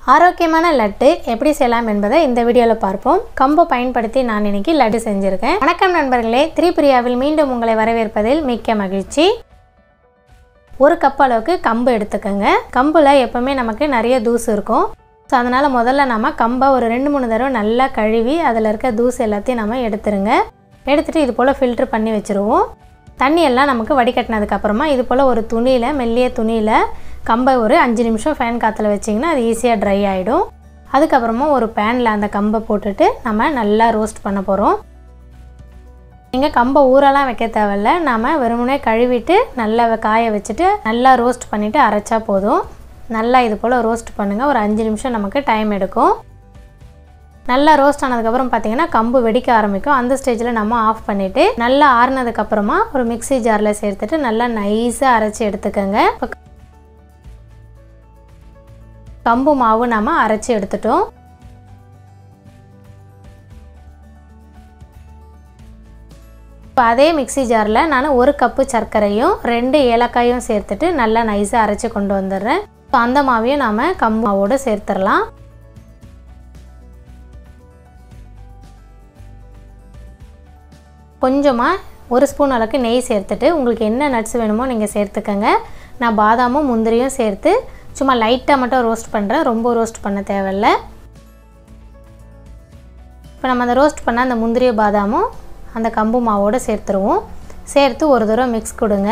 ஆரோக்கியமான லட்டு எப்படி செய்யலாம் என்பதை இந்த வீடியோவில் பார்ப்போம் கம்பை பயன்படுத்தி நான் இன்னைக்கு லட்டு செஞ்சுருக்கேன் வணக்கம் நண்பர்களே திரிபுரியாவில் மீண்டும் உங்களை வரவேற்பதில் மிக்க மகிழ்ச்சி ஒரு கப் அளவுக்கு கம்பு எடுத்துக்கோங்க கம்பில் எப்போவுமே நமக்கு நிறைய தூசு இருக்கும் ஸோ அதனால் முதல்ல நம்ம கம்பை ஒரு ரெண்டு மூணு தடவை நல்லா கழுவி அதில் இருக்க தூசு எல்லாத்தையும் நம்ம எடுத்துருங்க எடுத்துகிட்டு இது போல் ஃபில்ட்ரு பண்ணி வச்சுருவோம் தண்ணி எல்லாம் நமக்கு வடிகட்டினதுக்கப்புறமா இது போல் ஒரு துணியில் மெல்லிய துணியில் கம்பை ஒரு அஞ்சு நிமிஷம் ஃபேன் காற்றுல வச்சிங்கன்னா அது ஈஸியாக ட்ரை ஆகிடும் அதுக்கப்புறமா ஒரு பேனில் அந்த கம்பை போட்டுட்டு நம்ம நல்லா ரோஸ்ட் பண்ண போகிறோம் நீங்கள் கம்பை ஊரெல்லாம் வைக்க தேவையில்ல நாம் வெறுமனே கழுவிட்டு நல்லா காய வச்சுட்டு நல்லா ரோஸ்ட் பண்ணிவிட்டு அரைச்சா போதும் நல்லா இது போல் ரோஸ்ட் பண்ணுங்கள் ஒரு அஞ்சு நிமிஷம் நமக்கு டைம் எடுக்கும் நல்லா ரோஸ்ட் ஆனதுக்கப்புறம் பார்த்தீங்கன்னா கம்பு வெடிக்க ஆரம்பிக்கும் அந்த ஸ்டேஜில் நம்ம ஆஃப் பண்ணிவிட்டு நல்லா ஆறுனதுக்கப்புறமா ஒரு மிக்ஸி ஜாரில் சேர்த்துட்டு நல்லா நைஸாக அரைச்சி எடுத்துக்கோங்க இப்போ கம்பு மாவு நம்ம அரைச்சி எடுத்துட்டோம் இப்போ அதே மிக்ஸி ஜாரில் நான் ஒரு கப்பு சர்க்கரையும் ரெண்டு ஏலக்காயும் சேர்த்துட்டு நல்லா நைஸாக அரைச்சி கொண்டு வந்துடுறேன் ஸோ அந்த மாவையும் நாம் கம்பு மாவோடு சேர்த்துடலாம் கொஞ்சமாக ஒரு ஸ்பூன் அளவுக்கு நெய் சேர்த்துட்டு உங்களுக்கு என்ன நட்ஸ் வேணுமோ நீங்கள் சேர்த்துக்கங்க நான் பாதாமும் முந்திரியும் சேர்த்து சும்மா லைட்டாக மட்டும் ரோஸ்ட் பண்ணுறேன் ரொம்ப ரோஸ்ட் பண்ண தேவையில்ல இப்போ நம்ம அந்த ரோஸ்ட் பண்ண அந்த முந்திரிய பாதாமும் அந்த கம்பு மாவோடு சேர்த்துருவோம் சேர்த்து ஒரு தடவை மிக்ஸ் கொடுங்க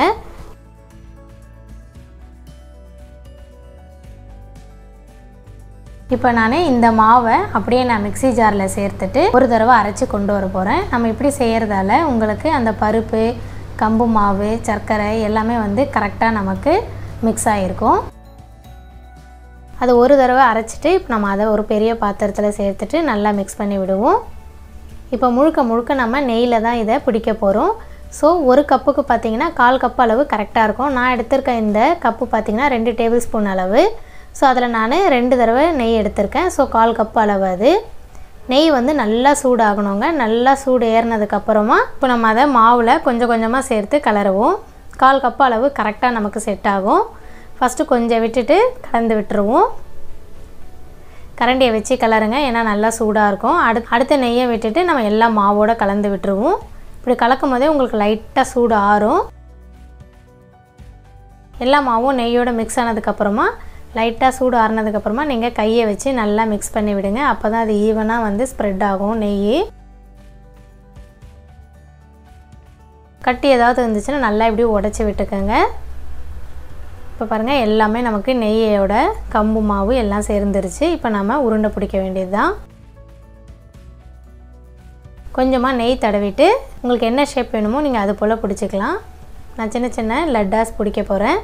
இப்போ நான் இந்த மாவை அப்படியே நான் மிக்ஸி ஜாரில் சேர்த்துட்டு ஒரு தடவை அரைச்சி கொண்டு வர போகிறேன் நம்ம இப்படி செய்கிறதால உங்களுக்கு அந்த பருப்பு கம்பு மாவு சர்க்கரை எல்லாமே வந்து கரெக்டாக நமக்கு மிக்ஸ் ஆகிருக்கும் அது ஒரு தடவை அரைச்சிட்டு இப்போ நம்ம அதை ஒரு பெரிய பாத்திரத்தில் சேர்த்துட்டு நல்லா மிக்ஸ் பண்ணி விடுவோம் இப்போ முழுக்க முழுக்க நம்ம நெய்யில் தான் இதை பிடிக்க போகிறோம் ஸோ ஒரு கப்புக்கு பார்த்திங்கன்னா கால் கப் அளவு கரெக்டாக இருக்கும் நான் எடுத்திருக்க இந்த கப்பு பார்த்திங்கன்னா ரெண்டு டேபிள் ஸ்பூன் அளவு ஸோ அதில் நான் ரெண்டு தடவை நெய் எடுத்திருக்கேன் ஸோ கால் கப் அளவு அது நெய் வந்து நல்லா சூடாகணுங்க நல்லா சூடு ஏறினதுக்கப்புறமா இப்போ நம்ம அதை மாவில் கொஞ்சம் கொஞ்சமாக சேர்த்து கலருவோம் கால் கப் அளவு கரெக்டாக நமக்கு செட் ஆகும் ஃபஸ்ட்டு கொஞ்சம் விட்டுட்டு கலந்து விட்டுருவோம் கரண்டியை வச்சு கலருங்க ஏன்னா நல்லா சூடாக இருக்கும் அடுத்து அடுத்த நெய்யை விட்டுட்டு நம்ம எல்லா மாவோடு கலந்து விட்டுருவோம் இப்படி கலக்கும் போதே உங்களுக்கு லைட்டாக சூடு ஆறும் எல்லா மாவும் நெய்யோடு மிக்ஸ் ஆனதுக்கப்புறமா லைட்டாக சூடு ஆறுனதுக்கப்புறமா நீங்கள் கையை வச்சு நல்லா மிக்ஸ் பண்ணி விடுங்க அப்போ தான் அது ஈவனாக வந்து ஸ்ப்ரெட் ஆகும் நெய் கட்டி ஏதாவது இருந்துச்சுன்னா நல்லா இப்படி உடச்சி விட்டுக்கோங்க இப்போ பாருங்கள் எல்லாமே நமக்கு நெய்யோட கம்பு மாவு எல்லாம் சேர்ந்துருச்சு இப்போ நம்ம உருண்டை பிடிக்க வேண்டியது தான் கொஞ்சமாக நெய் தடவிட்டு உங்களுக்கு என்ன ஷேப் வேணுமோ நீங்கள் அது போல் பிடிச்சிக்கலாம் நான் சின்ன சின்ன லட்டாஸ் பிடிக்க போகிறேன்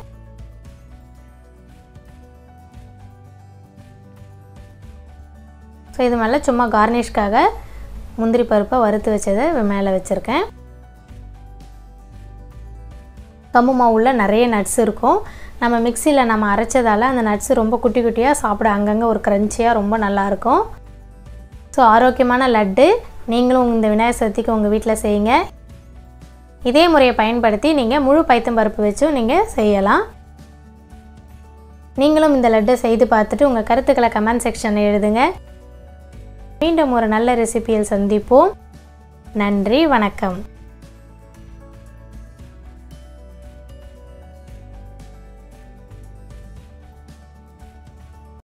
ஸோ இது மேலே சும்மா கார்னிஷ்காக முந்திரி பருப்பை வறுத்து வச்சதை மேலே வச்சுருக்கேன் கம்பு மாவுள்ள நிறைய நட்ஸ் இருக்கும் நம்ம மிக்சியில் நம்ம அரைச்சதால் அந்த நட்ஸ் ரொம்ப குட்டி குட்டியாக சாப்பிட அங்கங்கே ஒரு க்ரன்ச்சியாக ரொம்ப நல்லாயிருக்கும் ஸோ ஆரோக்கியமான லட்டு நீங்களும் இந்த விநாயகர் சதுர்த்திக்கு உங்கள் வீட்டில் செய்யுங்க இதே முறையை பயன்படுத்தி நீங்கள் முழு பைத்தம் பருப்பு வச்சும் நீங்கள் செய்யலாம் நீங்களும் இந்த லட்டை செய்து பார்த்துட்டு உங்கள் கருத்துக்களை கமெண்ட் செக்ஷனில் எழுதுங்க மீண்டும் ஒரு நல்ல ரெசிபியில் சந்திப்போம் நன்றி வணக்கம்